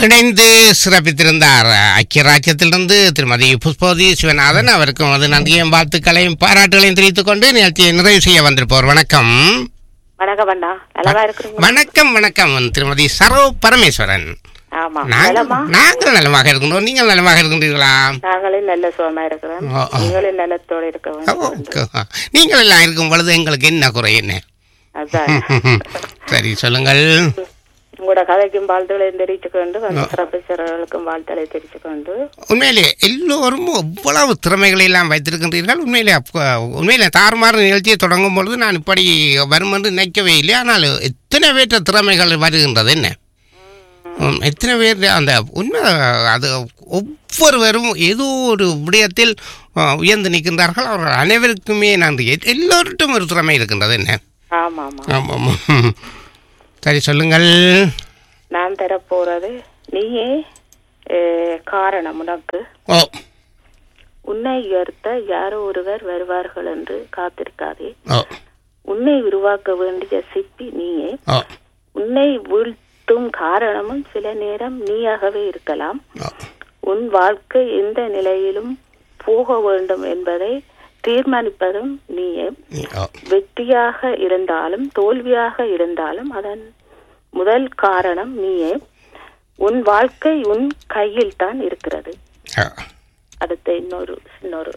இணைந்து சிறப்பித்திருந்தார் ஐக்கிய ராஜ்யத்திலிருந்து திருமதி புஷ்பவதி சிவநாதன் அவருக்கும் அது நன்றியும் வாழ்த்துக்களையும் பாராட்டுகளையும் தெரிவித்துக் கொண்டு நிகழ்ச்சியை நிறைவு செய்ய வந்திருப்போர் வணக்கம் வணக்கம் அண்ணா நலமா இருக்கிறீங்க வணக்கம் வணக்கம் திருமதி சரோ பரமேஸ்வரன் ஆமா நாங்கள் நலமா நாங்கள் நலமாக இருக்கின்றோம் நீங்கள் நலமாக இருக்கின்றீர்களா நாங்களும் நல்ல சுகமா இருக்கிறோம் ஓ, ஓ. நீங்களும் நலத்தோட இருக்க ஓ, வேண்டும் க- நீங்கள் எல்லாம் இருக்கும் பொழுது எங்களுக்கு என்ன குறை என்ன அதான் சரி சொல்லுங்கள் உங்களோட கதைக்கும் வாழ்த்துக்களையும் தெரிவித்துக் கொண்டு வந்து சிறப்பு சிறர்களுக்கும் வாழ்த்துக்களை தெரிவித்துக் கொண்டு உண்மையிலே எல்லோரும் எவ்வளவு திறமைகளை எல்லாம் வைத்திருக்கின்றீர்கள் உண்மையிலே அப்ப- உண்மையிலே தாறுமாறு நிகழ்ச்சியை தொடங்கும் பொழுது நான் இப்படி வரும் என்று நினைக்கவே இல்லை ஆனால் எத்தனை பேற்ற திறமைகள் வருகின்றது என்ன உம், எத்தனை பேர் அந்த உண்மை அது ஒவ்வொருவரும் ஏதோ ஒரு விடயத்தில் அஹ், உயர்ந்து நிற்கின்றார்கள் அவர்கள் அனைவருக்குமே நன்றி எ- எல்லோருட்டும் ஒரு திறமை இருக்கின்றது என்ன ஆமா ஆமா ஆமாம் சரி சொல்லுங்கள் நான் தரப்போறது நீயே அஹ், காரணம் உனக்கு ஓ உன்னை உயர்த்த யாரோ ஒருவர் வருவார்கள் என்று காத்திருக்காதே ஓ உன்னை உருவாக்க வேண்டிய சிற்பி நீயே ஓ உன்னை வீழ்த்தும் காரணமும் சில நேரம் நீயாகவே இருக்கலாம் ஓ உன் வாழ்க்கை எந்த நிலையிலும் போக வேண்டும் என்பதை தீர்மானிப்பதும் நீயே ஓ வெற்றியாக இருந்தாலும் தோல்வியாக இருந்தாலும் அதன் முதல் காரணம் நீயே உன் வாழ்க்கை உன் கையில் தான் இருக்கிறது ஓ அடுத்த இன்னொரு இன்னொரு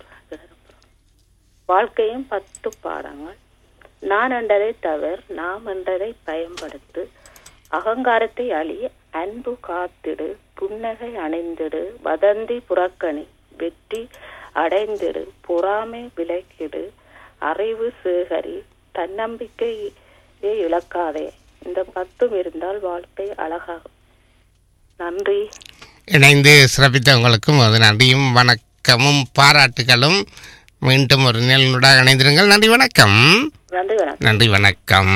வாழ்க்கையும் பத்து பாடங்கள் நான் என்றதை தவிர நாம் என்றதை பயன்படுத்து அகங்காரத்தை அழி அன்பு காத்திடு புன்னகை அணிந்திடு வதந்தி புறக்கணி வெற்றி அடைந்திடு பொறாமை விலக்கிடு அறிவு சேகரி தன்னம்பிக்கையை இழக்காதே இந்த பத்தும் இருந்தால் வாழ்க்கை அழகாகும் நன்றி இணைந்து சிறப்பித்தவங்களுக்கும் அது நன்றியும் வணக்கமும் பாராட்டுகளும் மீண்டும் ஒரு நிலனுடாக இணைந்திருங்கள் நன்றி வணக்கம் நன்றி வணக்கம் நன்றி வணக்கம்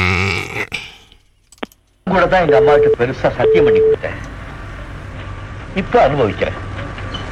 கூட தான் எங்க அம்மாவுக்கு பெருசா சத்தியம் பண்ணி கொடுத்தேன் இப்ப அனுபவிக்கிறேன்